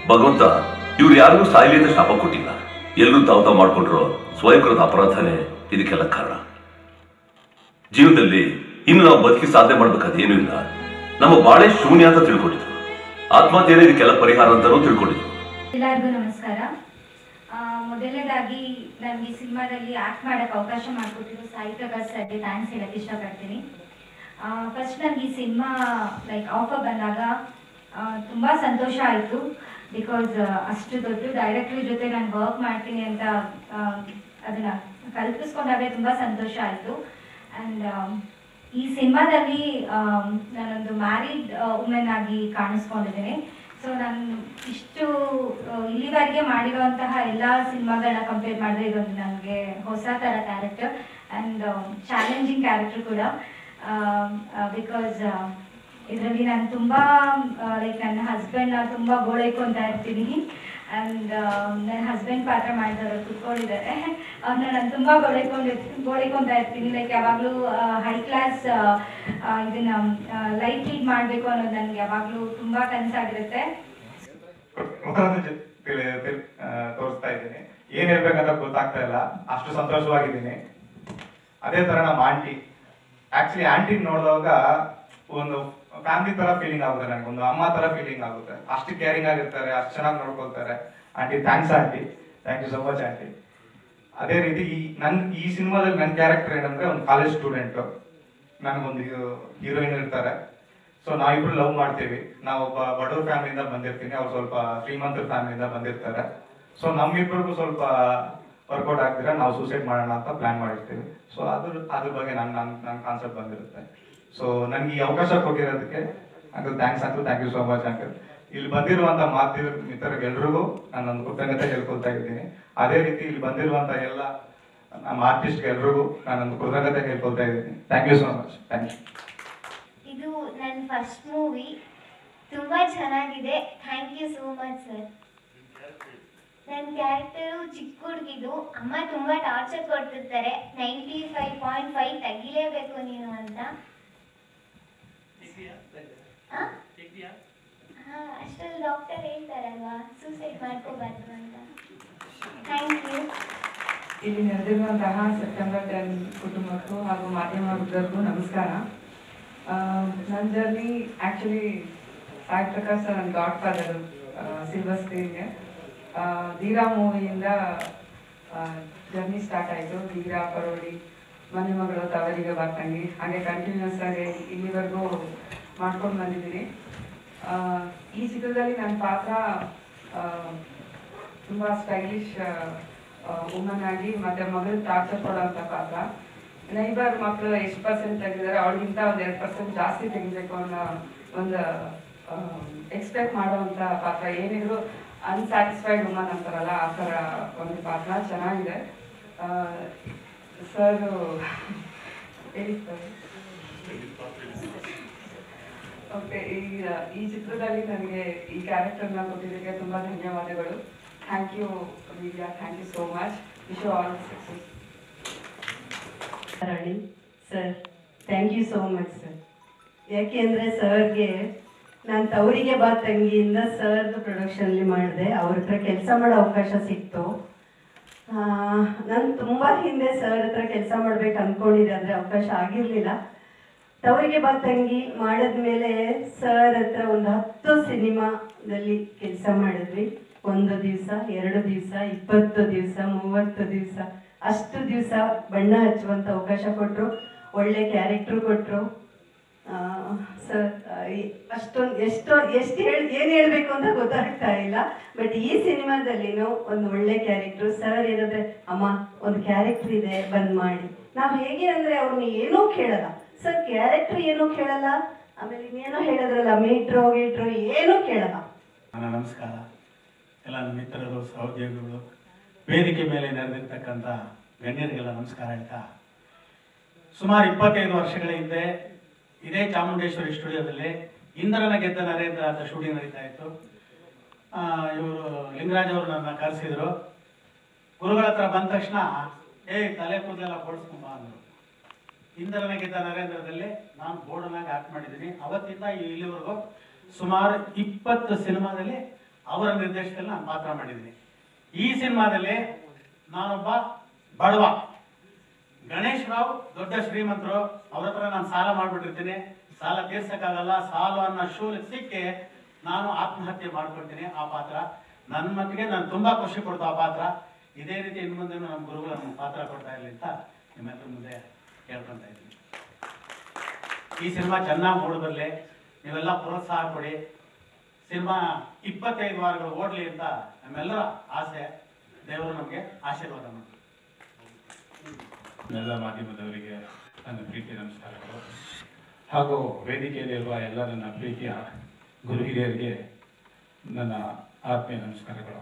ಭಗವಂತ ಇವ್ರು ಯಾರಿಗೂ ಸಾಯಲಿ ಅಂತ ಶಾಪ ಕೊಟ್ಟಿಲ್ಲ ಎಲ್ಲರೂ ತಾವು ತಾವು ಮಾಡ್ಕೊಂಡ್ರು ಸ್ವಯಂಕೃತ ಅಪರಾಧನೇ ಇದಕ್ಕೆಲ್ಲ ಕಾರಣ ಜೀವನದಲ್ಲಿ ಇನ್ನು ನಾವು ಬದುಕಿ ಸಾಧನೆ ಮಾಡ್ಬೇಕಾದ ಏನೂ ಇಲ್ಲ ನಮ್ಮ ಬಾಳೆ ಶೂನ್ಯ ಅಂತ ತಿಳ್ಕೊಂಡಿದ್ರು ಆತ್ಮಹತ್ಯೆನೇ ಇದಕ್ಕೆಲ್ಲ ಪರಿಹಾರ ಅಂತಾನೂ ತಿಳ್ಕೊಂಡಿದ್ರು ಎಲ್ಲರಿಗೂ ನಮಸ್ಕಾರ ಆ, ಮೊದಲನೇದಾಗಿ ನನಗೆ ಈ ಸಿನಿಮಾದಲ್ಲಿ ಆಕ್ಟ್ ಮಾಡಕ್ಕೆ ಅವಕಾಶ ಮಾಡಿಕೊಟ್ಟಿರೋ ಸಾಯಿ ಪ್ರಕಾಶ್ ಸರ್ಗೆ ಥ್ಯಾಂಕ್ಸ್ ಹೇಳಕ್ಕೆ ಇಷ್ಟಪಡ್ತೀನಿ ಫಸ್ಟ್ ನನಗೆ ಈ ಸಿನಿಮಾ ಲೈಕ್ ಆಫರ್ ಬಂದಾಗ ಆ, ತುಂಬಾ ಸಂತೋಷ ಆಯಿತು ಬಿಕಾಸ್ ಅಷ್ಟು ದೊಡ್ಡ ಡೈರೆಕ್ಟರ್ ಜೊತೆ ನಾನು ವರ್ಕ್ ಮಾಡ್ತೀನಿ ಅಂತ ಆ, ಅದನ್ನ ಕಲ್ಪಿಸ್ಕೊಂಡಾಗ ತುಂಬಾ ಸಂತೋಷ ಆಯಿತು ಆ್ಯಂಡ್ ಈ ಸಿನಿಮಾದಲ್ಲಿ ಆಮ್, ನಾನೊಂದು ಮ್ಯಾರಿಡ್ ವುಮೆನ್ ಆಗಿ ಕಾಣಿಸ್ಕೊಂಡಿದ್ದೀನಿ ಸೊ ನಾನು ಇಷ್ಟು ಆ, ಇಲ್ಲಿವರೆಗೆ ಮಾಡಿರುವಂತಹ ಎಲ್ಲ ಸಿನಿಮಾಗಳನ್ನ ಕಂಪೇರ್ ಮಾಡಿದ್ರೆ ಇದೊಂದು ನನಗೆ ಹೊಸ ಥರ ಕ್ಯಾರೆಕ್ಟರ್ ಆ್ಯಂಡ್ ಚಾಲೆಂಜಿಂಗ್ ಕ್ಯಾರೆಕ್ಟರ್ ಕೂಡ ಬಿಕಾಸ್ ಇದರಲ್ಲಿ ನಾನು ತುಂಬ ಲೈಕ್ ನನ್ನ ಹಸ್ಬೆಂಡ್ನ ತುಂಬ ಗೋಳೈಕೊಂತ ಇರ್ತೀನಿ ಆ್ಯಂಡ್ ನನ್ನ ಹಸ್ಬೆಂಡ್ ಪಾತ್ರ ಮಾಡಿದವರು ಕುತ್ಕೊಂಡಿದ್ದಾರೆ ಅವ್ರನ್ನ ನಾನು ತುಂಬ ಗೋಳೈಕೊಂಡು ಗೋಳೈಕೊಂತ ಇರ್ತೀನಿ ಲೈಕ್ ಯಾವಾಗಲೂ ಹೈ ಕ್ಲಾಸ್ ಇದನ್ನ ಲೈಫ್ ಲೀಡ್ ಮಾಡಬೇಕು ಅನ್ನೋದು ನನಗೆ ಯಾವಾಗಲೂ ತುಂಬ ಕನಸಾಗಿರುತ್ತೆ ಒಂದೊಂದು ಜೊ- ತಿಳಿ- ತಿಳಿ- ಆ, ತೋರಿಸ್ತಾ ಇದ್ದೀನಿ ಏನ್ ಹೇಳ್ಬೇಕಂತ ಗೊತ್ತಾಗ್ತಾ ಇಲ್ಲ ಅಷ್ಟು ಸಂತೋಷವಾಗಿದ್ದೀನಿ ಅದೇ ತರ ನಮ್ಮ ಆಂಟಿ ಆಕ್ಚುಲಿ ಆಂಟಿ ನೋಡಿದಾಗ ಒಂದು ಫ್ಯಾಮಿಲಿ ತರ ಫೀಲಿಂಗ್ ಆಗುತ್ತೆ ನನಗೆ ಒಂದು ಅಮ್ಮ ತರ ಫೀಲಿಂಗ್ ಆಗುತ್ತೆ ಅಷ್ಟು ಕೇರಿಂಗ್ ಆಗಿರ್ತಾರೆ ಅಷ್ಟು ಚೆನ್ನಾಗಿ ನೋಡ್ಕೊಳ್ತಾರೆ aunty thanks aunty thank you so much aunty ಅದೇ ರೀತಿ ಈ ನನ್ ಈ ಸಿನಿಮಾದಲ್ಲಿ ನನ್ನ ಕ್ಯಾರೆಕ್ಟರ್ ಏನಂದ್ರೆ ಒಂದು ಕಾಲೇಜ್ ಸ್ಟೂಡೆಂಟ್ ನನಗೊಂದು ಹೀರೋಯಿನ್ ಇರ್ತಾರೆ ಸೊ ನಾವಿಬ್ರು ಲವ್ ಮಾಡ್ತೀವಿ ನಾವು ಒಬ್ಬ ಬಡವ್ರ ಫ್ಯಾಮಿಲಿಯಿಂದ ಬಂದಿರ್ತೀನಿ ಅವ್ರು ಸ್ವಲ್ಪ ಶ್ರೀಮಂತರ ಫ್ಯಾಮಿಲಿಯಿಂದ ಬಂದಿರ್ತಾರೆ ಸೊ ನಮ್ಮಿಬ್ರಿಗೂ ಸ್ವಲ್ಪ ವರ್ಕೌಟ್ ಆಗ್ತೀರಾ ನಾವು ಸೂಸೈಡ್ ಮಾಡೋಣ ಅಂತ ಪ್ಲಾನ್ ಮಾಡಿರ್ತೀವಿ ಸೊ ಅದ್ರ ಅದ್ರ ಬಗ್ಗೆ ನನ್ ನನ್ ನನ್ನ ಕಾನ್ಸೆಪ್ಟ್ ಬಂದಿರುತ್ತೆ ಸೊ ನನ್ಗೆ ಈ ಅವಕಾಶ ಕೊಟ್ಟಿರೋದಕ್ಕೆ uncle thanks uncle thank you so much uncle ಇಲ್ಲಿ ಬಂದಿರುವಂತ ಮಾಧ್ಯಮ ಮಿತ್ರರಿಗೆಲ್ರಿಗೂ ನಾನೊಂದು ಕೃತಜ್ಞತೆ ಹೇಳ್ಕೊಳ್ತಾ ಇದ್ದೀನಿ ಅದೇ ರೀತಿ ಇಲ್ಲಿ ಬಂದಿರುವಂತ ಎಲ್ಲ ನಮ್ಮ ಆರ್ಟಿಸ್ಟ್ ಎಲ್ರಿಗೂ ನಾನೊಂದು ಕೃತಜ್ಞತೆ ಹೇಳ್ಕೊಳ್ತಾ ಇದ್ದೀನಿ thank you so much thank you ಇದು ನನ್ನ ಫಸ್ಟ್ ಮೂವಿ ತುಂಬ ಚೆನ್ನಾಗಿದೆ thank you so much sir ನನ್ನ ಕ್ಯಾರೆಕ್ಟರು ಚಿಕ್ಕ ಹುಡುಗಿದು ಅಮ್ಮ ತುಂಬ ಟಾರ್ಚರ್ ಕೊಡ್ತಿರ್ತಾರೆ ನೈಂಟಿ ಫೈವ್ ಪಾಯಿಂಟ್ ಫೈವ್ ತೆಗಿಲೇಬೇಕು ನೀನು ಅಂತ ಆ? ಹಾ ಅಷ್ಟರಲ್ಲಿ ಡಾಕ್ಟರ್ ಹೇಳ್ತಾರಲ್ವಾ ಸೂಸೈಡ್ ಮಾಡ್ಕೋಬಾರ್ದು ಅಂತ ಥ್ಯಾಂಕ್ ಯು ಇಲ್ಲಿ ನೆರೆದಿರುವಂತಹ ಸೆಪ್ಟೆಂಬರ್ ಟೆನ್ ಕುಟುಂಬಕ್ಕೂ ಹಾಗೂ ಮಾಧ್ಯಮ ವೃದ್ಧರಿಗೂ ನಮಸ್ಕಾರ ನನ್ನ journey actually Sai Prakash sir ನನ್ನ ಗಾಡ್ ಫಾದರ್ ಸಿಲ್ವರ್ ಸ್ಕ್ರೀನ್ಗೆ ಧೀರಾ ಮೂವಿಯಿಂದ ಜರ್ನಿ ಸ್ಟಾರ್ಟ್ ಆಯಿತು ಧೀರಾ ಪರೋಡಿ ಮನೆ ಮಗಳು ತವರಿಗೆ ಬರ್ತಂಗಿ ಹಾಗೆ ಕಂಟಿನ್ಯೂಸ್ ಆಗಿ ಇಲ್ಲಿವರೆಗೂ ಮಾಡ್ಕೊಂಡು ಬಂದಿದ್ದೀನಿ ಆ, ಈ ಚಿತ್ರದಲ್ಲಿ ನನ್ನ ಪಾತ್ರ ಆ, ತುಂಬ ಸ್ಟೈಲಿಶ್ ವುಮನ್ ಆಗಿ ಮತ್ತೆ ಮಗಳು ಟಾರ್ಚರ್ ಕೊಡೋಂಥ ಪಾತ್ರ ನೈಬರ್ ಮಕ್ಕಳು ಎಷ್ಟು ಪರ್ಸೆಂಟ್ ತೆಗೆದಿದ್ದಾರೆ ಅವಳಿಗಿಂತ ಒಂದು ಎರಡು ಪರ್ಸೆಂಟ್ ಜಾಸ್ತಿ ತೆಗಿಬೇಕು ಅನ್ನೋ ಒಂದು ಎಕ್ಸ್ಪೆಕ್ಟ್ ಮಾಡುವಂಥ ಪಾತ್ರ ಏನಿದ್ರು ಅನ್ಸ್ಯಾಟಿಸ್ಫೈಡ್ ವುಮನ್ ಅಂತಾರಲ್ಲ ಆ ಥರ ಒಂದು ಪಾತ್ರ ಚೆನ್ನಾಗಿದೆ ಸರ್ ಹೇಳಿ ಸರ್ ಓಕೆ ಈ ಈ ಚಿತ್ರದಲ್ಲಿ ನನಗೆ ಈ ಕ್ಯಾರೆಕ್ಟರ್ನ ಕೊಟ್ಟಿದ್ದಕ್ಕೆ ತುಂಬ ಧನ್ಯವಾದಗಳು thank you Vidya thank you so much wish you all success Rani sir thank you so much sir ಯಾಕೆಂದರೆ ಸರ್ಗೆ ನಾನು ತವರಿಗೆ ಬಾ ತಂಗಿಯಿಂದ ಸರ್ದು ಪ್ರೊಡಕ್ಷನಲ್ಲಿ ಮಾಡಿದೆ ಅವ್ರ ಹತ್ರ ಕೆಲಸ ಮಾಡೋ ಅವಕಾಶ ಸಿಕ್ತು ನಾನು ತುಂಬ ಹಿಂದೆ ಸರ್ ಹತ್ರ ಕೆಲಸ ಮಾಡ್ಬೇಕು ಅಂದ್ಕೊಂಡಿದ್ದೆ ಆದರೆ ಅವಕಾಶ ಆಗಿರಲಿಲ್ಲ ತವರಿಗೆ ಬಾ ತಂಗಿ ಮಾಡಿದ್ಮೇಲೆ ಸರ್ ಹತ್ರ ಒಂದು ಹತ್ತು ಸಿನಿಮಾದಲ್ಲಿ ಕೆಲಸ ಮಾಡಿದ್ವಿ ಒಂದು ದಿವಸ ಎರಡು ದಿವಸ ಇಪ್ಪತ್ತು ದಿವಸ ಮೂವತ್ತು ದಿವಸ ಅಷ್ಟು ದಿವಸ ಬಣ್ಣ ಹಚ್ಚುವಂಥ ಅವಕಾಶ ಕೊಟ್ಟರು ಒಳ್ಳೆ ಕ್ಯಾರೆಕ್ಟ್ರು ಕೊಟ್ಟರು ಸರ್ ಅಷ್ಟೊಂದು ಎಷ್ಟೋ ಎಷ್ಟು ಹೇಳಿ ಏನು ಹೇಳಬೇಕು ಅಂತ ಗೊತ್ತಾಗ್ತಾ ಇಲ್ಲ ಬಟ್ ಈ ಸಿನಿಮಾದಲ್ಲಿನೂ ಒಂದು ಒಳ್ಳೆ ಕ್ಯಾರೆಕ್ಟ್ರು ಸರ್ ಏನಂದ್ರೆ ಅಮ್ಮ ಒಂದು ಕ್ಯಾರೆಕ್ಟರ್ ಇದೆ ಬಂದ್ ಮಾಡಿ ನಾವು ಹೇಗೆ ಅಂದ್ರೆ ಅವ್ರನ್ನ ಏನೂ ಕೇಳಲ್ಲ ಸರ್ ಕ್ಯಾರೆಕ್ಟರ್ ಏನೂ ಕೇಳಲ್ಲ ಆಮೇಲೆ ಇನ್ನೇನೋ ಹೇಳಿದ್ರಲ್ಲ ಮೀಟ್ರೋ ಗೀಟ್ರೋ ಏನೂ ಕೇಳಲ್ಲ ನನ್ನ ನಮಸ್ಕಾರ ಎಲ್ಲ ನನ್ನ ಮಿತ್ರರು ಸಹೋದ್ಯೋಗಿಗಳು ವೇದಿಕೆ ಮೇಲೆ ನೆರೆದಿರ್ತಕ್ಕಂಥ ಗಣ್ಯರಿಗೆಲ್ಲ ನಮಸ್ಕಾರ ಹೇಳ್ತಾ ಸುಮಾರು ಇಪ್ಪತ್ತೈದು ವರ್ಷಗಳ ಹಿಂದೆ ಇದೇ ಚಾಮುಂಡೇಶ್ವರಿ ಸ್ಟುಡಿಯೋದಲ್ಲಿ ಇಂದ್ರನ ಗೆದ್ದ ನರೇಂದ್ರ ಅಂತ ಶೂಟಿಂಗ್ ನಡೀತಾ ಇತ್ತು ಇವರು ಲಿಂಗರಾಜ್ ಅವರು ನನ್ನ ಕರೆಸಿದ್ರು ಗುರುಗಳ ಹತ್ರ ಬಂದ ತಕ್ಷಣ ಏ ತಲೆ ಕೂದಲೆಲ್ಲ ಬೋಡಿಸ್ಕೊಂಬ ಅಂದರು ಇಂದ್ರನ ಗೆದ್ದ ನರೇಂದ್ರದಲ್ಲಿ ನಾನು ಬೋರ್ಡನಾಗಿ ಆಕ್ಟ್ ಮಾಡಿದ್ದೀನಿ ಅವತ್ತಿಂದ ಇಲ್ಲಿವರೆಗೂ ಸುಮಾರು ಇಪ್ಪತ್ತು ಸಿನಿಮಾದಲ್ಲಿ ಅವರ ನಿರ್ದೇಶನದಲ್ಲಿ ನಾನು ಪಾತ್ರ ಮಾಡಿದ್ದೀನಿ ಈ ಸಿನಿಮಾದಲ್ಲಿ ನಾನೊಬ್ಬ ಬಡವ ಗಣೇಶ್ ರಾವ್ ದೊಡ್ಡ ಶ್ರೀಮಂತರು ಅವ್ರ ಹತ್ರ ನಾನು ಸಾಲ ಮಾಡ್ಬಿಟ್ಟಿರ್ತೀನಿ ಸಾಲ ತೀರ್ಸಕ್ಕಾಗಲ್ಲ ಸಾಲು ಅನ್ನೋ ಶೂಲ್ ಸಿಕ್ಕಿ ನಾನು ಆತ್ಮಹತ್ಯೆ ಮಾಡ್ಕೊಳ್ತೀನಿ ಆ ಪಾತ್ರ ನನ್ನ ಮಟ್ಟಿಗೆ ನಾನು ತುಂಬಾ ಖುಷಿ ಕೊಡ್ತು ಆ ಪಾತ್ರ ಇದೇ ರೀತಿ ಇನ್ನು ಮುಂದೆ ನಮ್ಮ ಗುರುಗಳು ನಮ್ಮ ಪಾತ್ರ ಕೊಡ್ತಾ ಇರಲಿ ಅಂತ ನಿಮ್ಮೆಲ್ಲರ ಮುಂದೆ ಕೇಳ್ಕೊಂತ ಇದ್ದೀನಿ ಈ ಸಿನಿಮಾ ಚೆನ್ನಾಗಿ ಮೂಡಿ ಬರಲಿ ನೀವೆಲ್ಲ ಪ್ರೋತ್ಸಾಹ ಕೊಡಿ ಸಿನಿಮಾ ಇಪ್ಪತ್ತೈದು ವಾರಗಳು ಓಡಲಿ ಅಂತ ನಮ್ಮೆಲ್ಲರ ಆಸೆ ದೇವರು ನಮಗೆ ಆಶೀರ್ವಾದ ಮಾಡಿ ಎಲ್ಲ ಮಾಧ್ಯಮದವರಿಗೆ ನನ್ನ ಪ್ರೀತಿ ನಮಸ್ಕಾರಗಳು ಹಾಗೂ ವೇದಿಕೆಯಲ್ಲಿರುವ ಎಲ್ಲ ನನ್ನ ಪ್ರೀತಿಯ ಗುರು ಹಿರಿಯರಿಗೆ ನನ್ನ ಆತ್ಮೀಯ ನಮಸ್ಕಾರಗಳು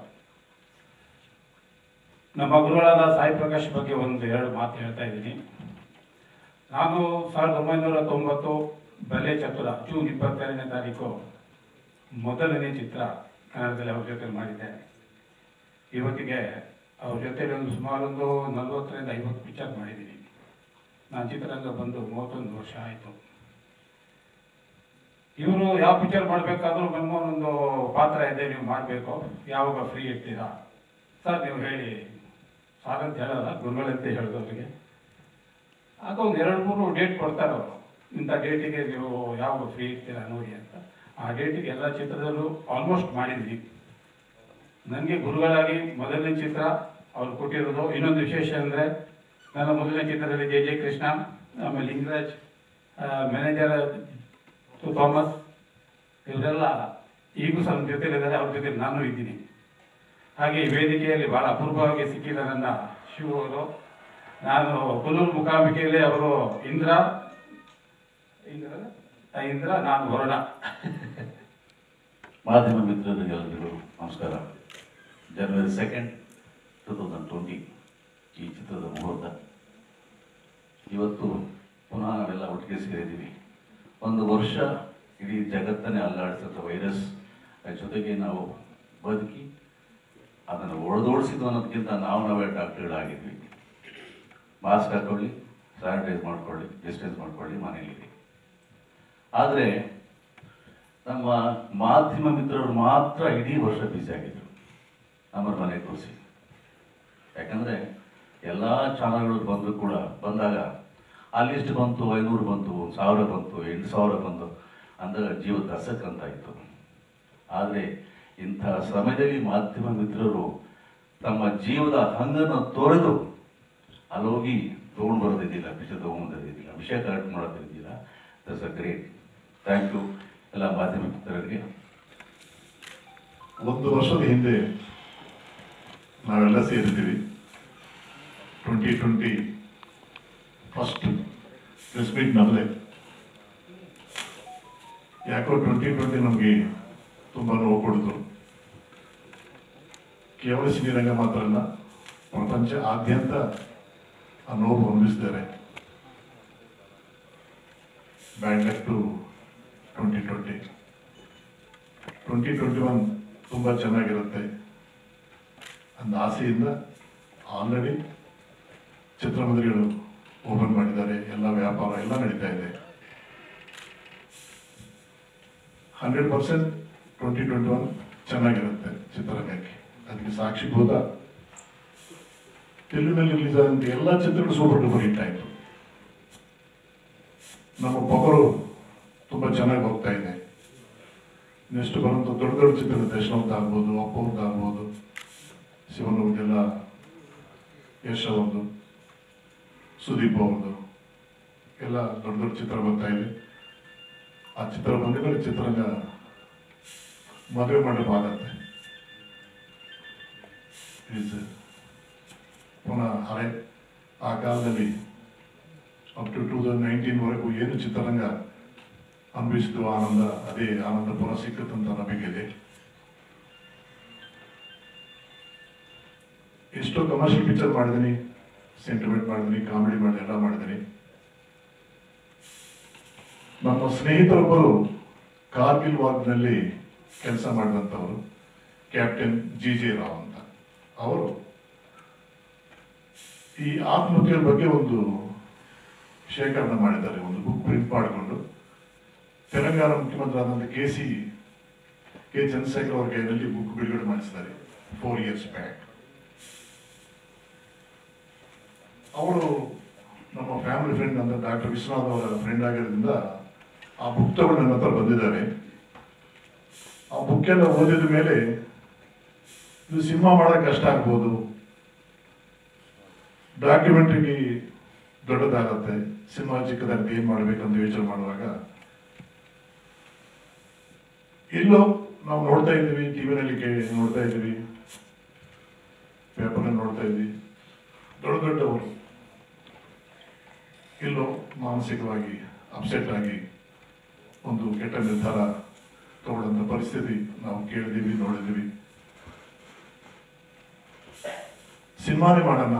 ನಮ್ಮ ಗುರುಗಳಾದ ಸಾಯಿ ಪ್ರಕಾಶ್ ಬಗ್ಗೆ ಒಂದು ಎರಡು ಮಾತು ಹೇಳ್ತಾ ಇದ್ದೀನಿ ನಾನು ಸಾವಿರದ ಒಂಬೈನೂರ ತೊಂಬತ್ತು ಬಲೆ ಚತುರ ಜೂನ್ ಇಪ್ಪತ್ತೆರಡನೇ ತಾರೀಕು ಮೊದಲನೇ ಚಿತ್ರ ಕನ್ನಡದಲ್ಲಿ ಅವ್ರ ಜೊತೆ ಮಾಡಿದ್ದೆ ಇವತ್ತಿಗೆ ಅವ್ರ ಜೊತೆಲಿ ಒಂದು ಸುಮಾರು ಒಂದು ನಲವತ್ತರಿಂದ ಐವತ್ತು ಪಿಕ್ಚರ್ ಮಾಡಿದ್ದೀನಿ ನಾನು ಚಿತ್ರರಂಗ ಬಂದು ಮೂವತ್ತೊಂದು ವರ್ಷ ಆಯಿತು ಇವರು ಯಾವ ಪಿಕ್ಚರ್ ಮಾಡಬೇಕಾದ್ರೂ ನಮ್ಮೊಂದು ಪಾತ್ರ ಇದೆ ನೀವು ಮಾಡಬೇಕು ಯಾವಾಗ ಫ್ರೀ ಇರ್ತೀರಾ ಸರ್ ನೀವು ಹೇಳಿ ಸಾರ್ ಅಂತ ಹೇಳಲ್ಲ ಗುರುಗಳಂತ ಹೇಳೋದು ಅವರಿಗೆ ಆಗ ಒಂದು ಎರಡು ಮೂರು ಡೇಟ್ ಕೊಡ್ತಾರೆ ಅವರು ಇಂಥ ಡೇಟಿಗೆ ನೀವು ಯಾವಾಗ ಫ್ರೀ ಇರ್ತೀರಾ ನೋಡಿ ಅಂತ ಆ ಡೇಟಿಗೆ ಎಲ್ಲ ಚಿತ್ರದಲ್ಲೂ ಆಲ್ಮೋಸ್ಟ್ ಮಾಡಿದ್ವಿ ನನಗೆ ಗುರುಗಳಾಗಿ ಮೊದಲನೇ ಚಿತ್ರ ಅವ್ರು ಕೊಟ್ಟಿರೋದು ಇನ್ನೊಂದು ವಿಶೇಷ ಅಂದರೆ ನನ್ನ ಮೊದಲನೇ ಚಿತ್ರದಲ್ಲಿ ಜೆ ಜೆ ಕೃಷ್ಣ ಆಮೇಲೆ ಲಿಂಗರಾಜ್ ಮ್ಯಾನೇಜರ್ ಥಾಮಸ್ ಇವರೆಲ್ಲ ಈಗೂ ಸ್ವಲ್ಪ ಜೊತೆಲಿದ್ದಾರೆ ಅವ್ರ ಜೊತೆ ನಾನು ಇದ್ದೀನಿ ಹಾಗೆ ಈ ವೇದಿಕೆಯಲ್ಲಿ ಬಹಳ ಅಪೂರ್ವವಾಗಿ ಸಿಕ್ಕಿದ ನನ್ನ ಶಿವ ಅವರು ನಾನು ಹುಲ್ಲೂರು ಮುಖಾಂಬಿಕೆಯಲ್ಲಿ ಅವರು ಇಂದ್ರ ಇಂದ್ರ ಆ, ಇಂದ್ರ ನಾನು ವರುಣ ಮಾಧ್ಯಮ ಮಿತ್ರರಿಗೆಲ್ಲರಿಗೂ ನಮಸ್ಕಾರ January second two thousand twenty ಈ ಚಿತ್ರದ ಮುಹೂರ್ತ ಇವತ್ತು ಪುನಃ ನಾವೆಲ್ಲ ಒಟ್ಟಿಗೆ ಸೇರಿದ್ದೀವಿ ಒಂದು ವರ್ಷ ಇಡೀ ಜಗತ್ತನ್ನೇ ಅಲ್ಲಾಡಿಸಿದ ವೈರಸ್ ಅದ್ರ ಜೊತೆಗೆ ನಾವು ಬದುಕಿ ಅದನ್ನು ಒಡೆದೋಡಿಸಿದ್ದು ಅನ್ನೋದಕ್ಕಿಂತ ನಾವು ನಾವೇ ಡಾಕ್ಟರ್ಗಳಾಗಿದ್ವಿ ಮಾಸ್ಕ್ ಹಾಕೊಳ್ಳಿ ಸ್ಯಾನಿಟೈಸ್ ಮಾಡ್ಕೊಳ್ಳಿ ಡಿಸ್ಟೆನ್ಸ್ ಮಾಡ್ಕೊಳ್ಳಿ ಮನೆಯಲ್ಲಿ ಆದರೆ ನಮ್ಮ ಮಾಧ್ಯಮ ಮಿತ್ರರು ಮಾತ್ರ ಇಡೀ ವರ್ಷ ಬ್ಯುಸಿ ಆಗಿದ್ರು ನಮ್ಮ ಮನೆ ತೋರಿಸಿ ಯಾಕಂದರೆ ಎಲ್ಲ ಚಾನಲ್ಗಳು ಬಂದರೂ ಕೂಡ ಬಂದಾಗ ಅಲ್ಲಿಷ್ಟು ಬಂತು ಐನೂರು ಬಂತು ಒಂದು ಸಾವಿರ ಬಂತು ಎಂಟು ಸಾವಿರ ಬಂತು ಅಂದಾಗ ಜೀವ ದಸಕ್ಕಂತ ಇತ್ತು ಆದರೆ ಇಂಥ ಸಮಯದಲ್ಲಿ ಮಾಧ್ಯಮ ಮಿತ್ರರು ತಮ್ಮ ಜೀವದ ಹಂಗನ್ನು ತೊರೆದು ಅಲ್ಲೋಗಿ ತೊಗೊಂಡು ಬರೋದಿದ್ದಿಲ್ಲ ವಿಷಯ ತೊಗೊಂಬಂದಿದ್ದಿಲ್ಲ ವಿಷಯ ಕರೆಕ್ಟ್ ಮಾಡೋದಿದ್ದಿಲ್ಲ that's a great thank you ಎಲ್ಲ ಮಾಧ್ಯಮ ಮಿತ್ರರಿಗೆ ಒಂದು ವರ್ಷದ ಹಿಂದೆ ನಾವೆಲ್ಲ ಸೇರಿದ್ದೀವಿ twenty twenty first press meet ನಮ್ಮದೇ ಯಾಕೋ ಟ್ವೆಂಟಿ ಟ್ವೆಂಟಿ ನಮಗೆ ತುಂಬ ನೋವು ಕೊಡ್ತು ಕೇವಲ ಸಿನಿರಂಗ ಮಾತ್ರ ಅಲ್ಲ ಪ್ರಪಂಚ ಆದ್ಯಂತ ಆ ನೋವು ಅನುಭವಿಸಿದ್ದಾರೆ bad luck to twenty twenty twenty twenty one ತುಂಬ ಚೆನ್ನಾಗಿರುತ್ತೆ ಅಂದ ಆಸೆಯಿಂದ ಆಲ್ರೆಡಿ ಚಿತ್ರಮಂದಿರಗಳು ಓಪನ್ ಮಾಡಿದ್ದಾರೆ ಎಲ್ಲ ವ್ಯಾಪಾರ ಎಲ್ಲ ನಡೀತಾ ಇದೆ hundred percent twenty twenty one ಚೆನ್ನಾಗಿರುತ್ತೆ ಚಿತ್ರರಂಗಕ್ಕೆ ಅದಕ್ಕೆ ಸಾಕ್ಷಿಭೂತ ತೆಲುಗಿನಲ್ಲಿ ರಿಲೀಸ್ ಆದಂಥ ಎಲ್ಲ ಚಿತ್ರಗಳು ಸೂಪರ್ ಡೂಪರ್ ಹಿಟ್ ಆಯಿತು ನಮ್ಮ ಪೊಗರು ತುಂಬ ಚೆನ್ನಾಗಿ ಹೋಗ್ತಾ ಇದೆ ನೆಕ್ಸ್ಟ್ ಬರುವಂಥ ದೊಡ್ಡ ದೊಡ್ಡ ಚಿತ್ರ ದರ್ಶನವ್ರದ್ದು ಆಗ್ಬೋದು ಅಪ್ಪವ್ರದ್ದು ಆಗ್ಬೋದು ಶಿವನವ್ರದ್ದೆಲ್ಲ ಯಶ್ ಅವ್ರದ್ದು ಸುದೀಪ್ ಅವ್ರದ್ದು ಎಲ್ಲ ದೊಡ್ಡ ದೊಡ್ಡ ಚಿತ್ರ ಬರ್ತಾ ಇದೆ ಆ ಚಿತ್ರ ಬಂದ ಮೇಲೆ ಚಿತ್ರರಂಗ ಮದುವೆ ಮಂಟಪ ಆಗತ್ತೆ Is, ಪುನಃ ಹಳೆ ಆ ಕಾಲದಲ್ಲಿ ಅಪ್ ಟು ಟೂ ತೌಸಂಡ್ ನೈನ್ಟೀನ್ವರೆಗೂ ಏನು ಚಿತ್ರರಂಗ ಅನುಭವಿಸಿದ್ದು ಆನಂದ ಅದೇ ಆನಂದ ಪುನಃ ಸಿಕ್ಕತ್ತಂತ ನಂಬಿಕೆ ಇದೆ ಎಷ್ಟೋ ಕಮರ್ಷಿಯಲ್ ಪಿಕ್ಚರ್ ಮಾಡಿದ್ದೀನಿ ಸೆಂಟಿಮೆಂಟ್ ಮಾಡಿದ್ದೀನಿ ಕಾಮಿಡಿ ಮಾಡಿ ಎಲ್ಲ ಮಾಡಿದ್ದೀನಿ ನಮ್ಮ ಸ್ನೇಹಿತರೊಬ್ಬರು ಕಾರ್ಗಿಲ್ ವಾರ್ಡ್ನಲ್ಲಿ ಕೆಲಸ ಮಾಡಿದಂಥವರು ಕ್ಯಾಪ್ಟನ್ ಜಿ ಜೆ ರಾವ್ ಅಂತ ಅವರು ಈ ಆತ್ಮಹತ್ಯೆಯ ಬಗ್ಗೆ ಒಂದು ಶೇಖರಣೆ ಮಾಡಿದ್ದಾರೆ ಒಂದು ಬುಕ್ ಪ್ರಿಂಟ್ ಮಾಡಿಕೊಂಡು ತೆಲಂಗಾಣ ಮುಖ್ಯಮಂತ್ರಿ ಆದಂಥ ಕೆ ಸಿ ಕೆ ಚಂದ್ರಶೇಖರ್ ಅವ್ರ ಕೈಯಲ್ಲಿ ಬುಕ್ ಬಿಡುಗಡೆ ಮಾಡಿಸಿದ್ದಾರೆ ಫೋರ್ ಇಯರ್ಸ್ ಬ್ಯಾಕ್ ಅವರು ನಮ್ಮ ಫ್ಯಾಮಿಲಿ ಫ್ರೆಂಡ್ ಅಂತ ಡಾಕ್ಟರ್ ವಿಶ್ವನಾಥ್ ಅವರ ಫ್ರೆಂಡ್ ಆಗಿರೋದ್ರಿಂದ ಆ ಬುಕ್ ತಗೊಂಡು ನನ್ನ ಹತ್ರ ಬಂದಿದ್ದಾರೆ ಆ ಬುಕ್ ಎಲ್ಲ ಓದಿದ ಮೇಲೆ ಇದು ಸಿನಿಮಾ ಮಾಡೋಕೆ ಕಷ್ಟ ಆಗ್ಬೋದು ಡಾಕ್ಯುಮೆಂಟ್ರಿಗೆ ದೊಡ್ಡದಾಗತ್ತೆ ಸಿನಿಮಾ ಚಿಕ್ಕದಾಗಿ ಏನ್ ಮಾಡ್ಬೇಕಂತ ಯೋಚನೆ ಮಾಡುವಾಗ ಇಲ್ಲೋ ನಾವು ನೋಡ್ತಾ ಇದ್ದೀವಿ ಟಿವಿನಲ್ಲಿ ನೋಡ್ತಾ ಇದ್ದೀವಿ ಪೇಪರ್ನಲ್ಲಿ ನೋಡ್ತಾ ಇದ್ವಿ ದೊಡ್ಡ ದೊಡ್ಡವರು ಇಲ್ಲೋ ಮಾನಸಿಕವಾಗಿ ಅಪ್ಸೆಟ್ ಆಗಿ ಒಂದು ಕೆಟ್ಟ ನಿರ್ಧಾರ ತಗೊಳ್ಳಂತ ಪರಿಸ್ಥಿತಿ ನಾವು ಕೇಳಿದೀವಿ ನೋಡಿದೀವಿ ಸಿನಿಮಾನೇ ಮಾಡೋಣ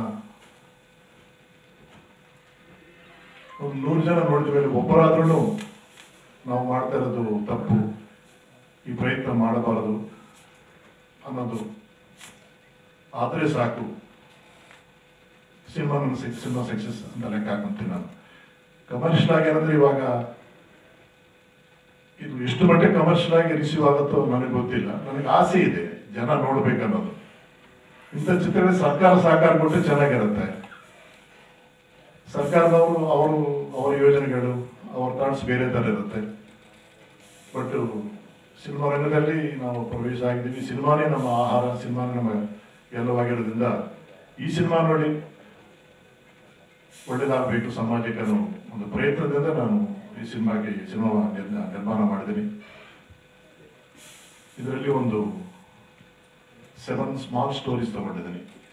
ಒಂದು ನೂರು ಜನ ನೋಡಿದ ಮೇಲೆ ಒಬ್ಬರಾದ್ರೂ ನಾವು ಮಾಡ್ತಾ ಇರೋದು ತಪ್ಪು ಈ ಪ್ರಯತ್ನ ಮಾಡಬಾರದು ಅನ್ನೋದು ಆದರೆ ಸಾಕು ಸಿನಿಮಾ ಸಿನಿಮಾ ಸಕ್ಸಸ್ ಅಂತ ಲೆಕ್ಕ ಹಾಕೊಂತೀನಿ ನಾನು ಕಮರ್ಷಿಯಲ್ ಆಗಿ ಏನಂದ್ರೆ ಇವಾಗ ಇದು ಎಷ್ಟು ಮಟ್ಟಿಗೆ ಕಮರ್ಷಿಯಲ್ ಆಗಿ ರಿಸೀವ್ ಆಗುತ್ತೋ ನನಗೆ ಗೊತ್ತಿಲ್ಲ ನನಗೆ ಆಸೆ ಇದೆ ಜನ ನೋಡ್ಬೇಕನ್ನೋದು ಇಂಥ ಚಿತ್ರಗಳಿಗೆ ಸರ್ಕಾರ ಸಹಕಾರ ಕೊಟ್ಟರೆ ಚೆನ್ನಾಗಿರುತ್ತೆ ಸರ್ಕಾರದವರು ಅವರು ಅವರ ಯೋಜನೆಗಳು ಅವರ ಥಾಟ್ಸ್ ಬೇರೆ ಥರ ಇರುತ್ತೆ ಬಟ್ ಸಿನಿಮಾ ರಂಗದಲ್ಲಿ ನಾವು ಪ್ರವೇಶ ಆಗಿದ್ದೀವಿ ಸಿನಿಮಾನೇ ನಮ್ಮ ಆಹಾರ ಸಿನಿಮಾನೇ ನಮ್ಮ ಎಲ್ಲವಾಗಿರೋದ್ರಿಂದ ಈ ಸಿನಿಮಾ ನೋಡಿ ಒಳ್ಳೇದಾಗಬೇಕು ಸಮಾಜಕ್ಕೆ ಅನ್ನೋ ಒಂದು ಪ್ರಯತ್ನದಿಂದ ನಾನು ಈ ಸಿನಿಮಾಗೆ ಸಿನಿಮಾ ನಿರ್ನ- ನಿರ್ಮಾಣ ಮಾಡಿದ್ದೀನಿ ಇದರಲ್ಲಿ ಒಂದು ಸೆವೆನ್ ಸ್ಮಾಲ್ ಸ್ಟೋರೀಸ್ ತಗೊಂಡಿದ್ದೀನಿ